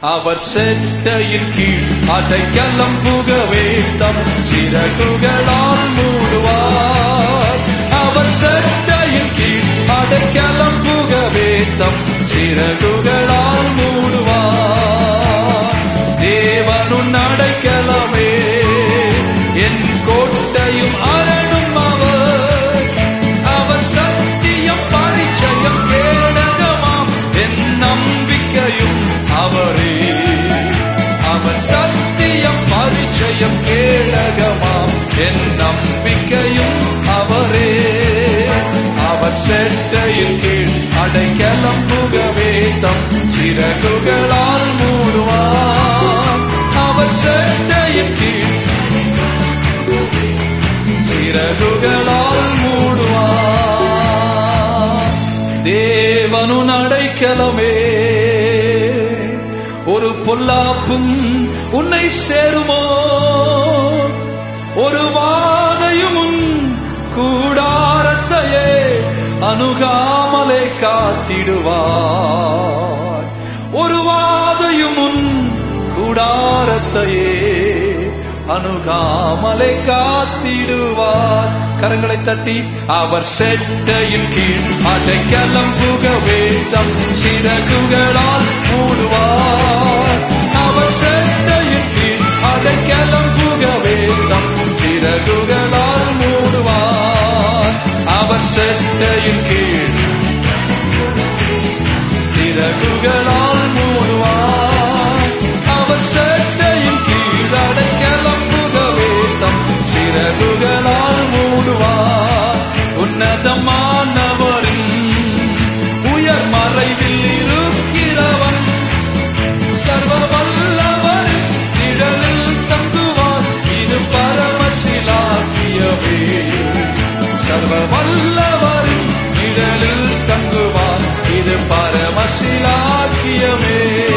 அவர் செட்டையின் கீழ் அடைக்கலம் புகவே தம் சிறகுகளால் மூடுவார் அவர் செட்டையின் கீழ் அடைக்கலம் புகவே தம் சிறகுகளால் மூடுவார் தேவனுன் அடைக்கலமே என் கோட்டையும் அரணும் அவர் அவர் சத்தியம் பரிச்சயம் கேடகமாம் என் நம்பிக்கையும் அவரே அவர் சத்தியம் பரிச்சயம் கேடகமாம் என் நம்பிக்கையும் அவரே அவர் செட்டையில் கீழ் அடைக்கலம் புகவே தம் சிறகுகளால் மூடுவார் அவர் செட்டையின் கீழ் சிறகுகளால் மூடுவார் தேவனுன் அடைக்கலமே ஒரு பொல்லாப்பும் உன்னை சேருமோ ஒரு வாதையும் உன் கூடாரத்தையே அணுகாமலே காத்திடுவார் ஒரு வாதையும் உன் கூடாரத்தையே அணுகாமலை காத்திடுவார் கரங்களை தட்டி அவர் செட்டையின் கீழ் அடைக்கலம் புகவே தம் சிறகுகளால் மூடுவார் அவர் செட்டையின் கீழ் அடைக்கலம் புகவே தம் சிறகுகளால் மூடுவார் அவர் செட்டையின் கீழ் சிறகுகளால் மூடுவார் அவர் செட்டையின் கீழ் அடைக்கலம் புகவே தம் சிறகுகளால் மூடுவார் உன்னதமானவரின் உயர் மறைவில் இருக்கிறவன் சர்வ வல்லவரின் நிழலில் தங்குவார் இது பரமசிலாக்கியவே சர்வ வல்லவரின் நிழலில் தங்குவார் இது பரமசிலாக்கியமே